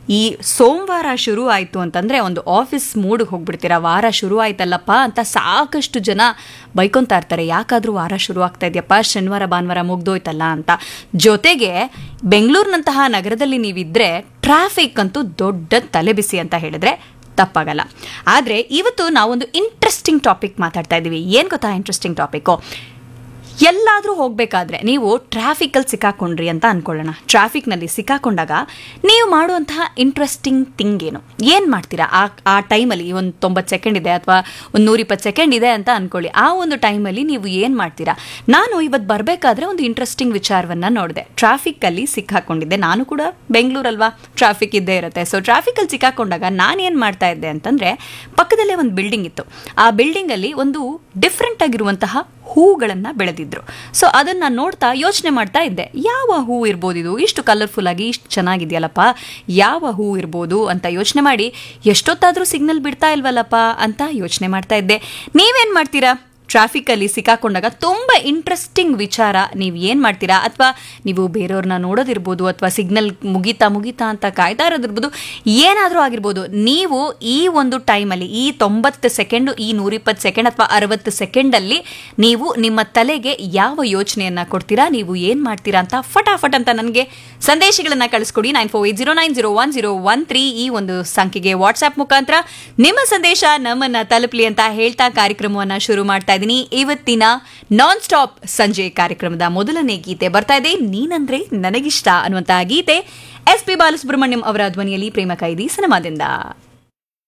ಈ ಸೋಮವಾರ ಶುರು ಆಯಿತು ಅಂತಂದರೆ ಒಂದು ಆಫೀಸ್ ಮೂಡಿಗೆ ಹೋಗ್ಬಿಡ್ತೀರಾ ವಾರ ಶುರು ಆಯ್ತಲ್ಲಪ್ಪ ಅಂತ ಸಾಕಷ್ಟು ಜನ ಬೈಕೊಂತಾ ಇರ್ತಾರೆ ಯಾಕಾದರೂ ವಾರ ಶುರು ಆಗ್ತಾ ಇದೆಯಪ್ಪ ಶನಿವಾರ ಭಾನುವಾರ ಮುಗ್ದೋಯ್ತಲ್ಲ ಅಂತ ಜೊತೆಗೆ ಬೆಂಗಳೂರಿನಂತಹ ನಗರದಲ್ಲಿ ನೀವಿದ್ರೆ ಟ್ರಾಫಿಕ್ ಅಂತೂ ದೊಡ್ಡ ತಲೆಬಿಸಿ ಅಂತ ಹೇಳಿದ್ರೆ ತಪ್ಪಾಗಲ್ಲ ಆದರೆ ಇವತ್ತು ನಾವೊಂದು ಇಂಟ್ರೆಸ್ಟಿಂಗ್ ಟಾಪಿಕ್ ಮಾತಾಡ್ತಾ ಇದ್ದೀವಿ ಏನು ಗೊತ್ತಾ ಇಂಟ್ರೆಸ್ಟಿಂಗ್ ಟಾಪಿಕ್ಕು ಎಲ್ಲಾದರೂ ಹೋಗಬೇಕಾದ್ರೆ ನೀವು ಟ್ರಾಫಿಕಲ್ಲಿ ಸಿಕ್ಕಾಕೊಂಡ್ರಿ ಅಂತ ಅನ್ಕೊಳ್ಳೋಣ ಟ್ರಾಫಿಕ್ನಲ್ಲಿ ಸಿಕ್ಕಾಕೊಂಡಾಗ ನೀವು ಮಾಡುವಂತಹ ಇಂಟ್ರೆಸ್ಟಿಂಗ್ ಥಿಂಗ್ ಏನು ಏನು ಮಾಡ್ತೀರಾ ಆ ಆ ಟೈಮಲ್ಲಿ ಒಂದು ತೊಂಬತ್ತು ಸೆಕೆಂಡ್ ಇದೆ ಅಥವಾ ಒಂದು ನೂರಿಪ್ಪತ್ತು ಸೆಕೆಂಡ್ ಇದೆ ಅಂತ ಅನ್ಕೊಳ್ಳಿ ಆ ಒಂದು ಟೈಮಲ್ಲಿ ನೀವು ಏನು ಮಾಡ್ತೀರಾ ನಾನು ಇವತ್ತು ಬರಬೇಕಾದ್ರೆ ಒಂದು ಇಂಟ್ರೆಸ್ಟಿಂಗ್ ವಿಚಾರವನ್ನು ನೋಡಿದೆ ಟ್ರಾಫಿಕ್ಕಲ್ಲಿ ಸಿಕ್ಕಾಕೊಂಡಿದ್ದೆ ನಾನು ಕೂಡ ಬೆಂಗಳೂರಲ್ವಾ ಟ್ರಾಫಿಕ್ ಇದ್ದೇ ಇರುತ್ತೆ ಸೊ ಟ್ರಾಫಿಕಲ್ಲಿ ಸಿಕ್ಕಾಕೊಂಡಾಗ ನಾನು ಏನು ಮಾಡ್ತಾ ಇದ್ದೆ ಅಂತಂದರೆ ಪಕ್ಕದಲ್ಲೇ ಒಂದು ಬಿಲ್ಡಿಂಗ್ ಇತ್ತು ಆ ಬಿಲ್ಡಿಂಗಲ್ಲಿ ಒಂದು ಡಿಫ್ರೆಂಟ್ ಆಗಿರುವಂತಹ ಹೂಗಳನ್ನು ಬೆಳೆದಿದ್ರು ಸೊ ಅದನ್ನು ನೋಡ್ತಾ ಯೋಚನೆ ಮಾಡ್ತಾ ಇದ್ದೆ ಯಾವ ಹೂ ಇರ್ಬೋದು ಇದು ಇಷ್ಟು ಕಲರ್ಫುಲ್ ಆಗಿ ಇಷ್ಟು ಚೆನ್ನಾಗಿದೆಯಲ್ಲಪ್ಪ ಯಾವ ಹೂ ಇರ್ಬೋದು ಅಂತ ಯೋಚನೆ ಮಾಡಿ ಎಷ್ಟೊತ್ತಾದರೂ ಸಿಗ್ನಲ್ ಬಿಡ್ತಾ ಇಲ್ವಲ್ಲಪ್ಪ ಅಂತ ಯೋಚನೆ ಮಾಡ್ತಾ ಇದ್ದೆ ನೀವೇನು ಮಾಡ್ತೀರಾ ಟ್ರಾಫಿಕಲ್ಲಿ ಸಿಕ್ಕಾಕೊಂಡಾಗ ತುಂಬ ಇಂಟ್ರೆಸ್ಟಿಂಗ್ ವಿಚಾರ ನೀವು ಏನು ಮಾಡ್ತೀರಾ ಅಥವಾ ನೀವು ಬೇರೆಯವ್ರನ್ನ ನೋಡೋದಿರ್ಬೋದು ಅಥವಾ ಸಿಗ್ನಲ್ ಮುಗೀತಾ ಮುಗೀತಾ ಅಂತ ಕಾಯ್ತಾ ಇರೋದಿರ್ಬೋದು ಏನಾದರೂ ಆಗಿರ್ಬೋದು ನೀವು ಈ ಒಂದು ಟೈಮಲ್ಲಿ ಈ ತೊಂಬತ್ತು ಸೆಕೆಂಡು ಈ ನೂರಿಪ್ಪತ್ತು ಸೆಕೆಂಡ್ ಅಥವಾ ಅರವತ್ತು ಸೆಕೆಂಡಲ್ಲಿ ನೀವು ನಿಮ್ಮ ತಲೆಗೆ ಯಾವ ಯೋಚನೆಯನ್ನು ಕೊಡ್ತೀರಾ ನೀವು ಏನು ಮಾಡ್ತೀರಾ ಅಂತ ಫಟಾಫಟ್ ಅಂತ ನನಗೆ ಸಂದೇಶಗಳನ್ನು ಕಳಿಸ್ಕೊಡಿ nine four eight zero nine zero one zero one three ಈ ಒಂದು ಸಂಖ್ಯೆಗೆ ವಾಟ್ಸ್ಆ್ಯಪ್ ಮುಖಾಂತರ ನಿಮ್ಮ ಸಂದೇಶ ನಮ್ಮನ್ನ ತಲುಪಲಿ ಅಂತ ಹೇಳ್ತಾ ಕಾರ್ಯಕ್ರಮವನ್ನು ಶುರು ಮಾಡ್ತಾ ಇದ್ದೀನಿ ಇವತ್ತಿನ ನಾನ್ ಸ್ಟಾಪ್ ಸಂಜೆ ಕಾರ್ಯಕ್ರಮದ ಮೊದಲನೇ ಗೀತೆ ಬರ್ತಾ ಇದೆ ನೀನಂದ್ರೆ ನನಗಿಷ್ಟ ಅನ್ನುವಂತಹ ಗೀತೆ ಎಸ್ ಪಿ ಬಾಲಸುಬ್ರಹ್ಮಣ್ಯಂ ಅವರ ಧ್ವನಿಯಲ್ಲಿ ಪ್ರೇಮ ಕೈದಿ ಸಿನಿಮಾದಿಂದ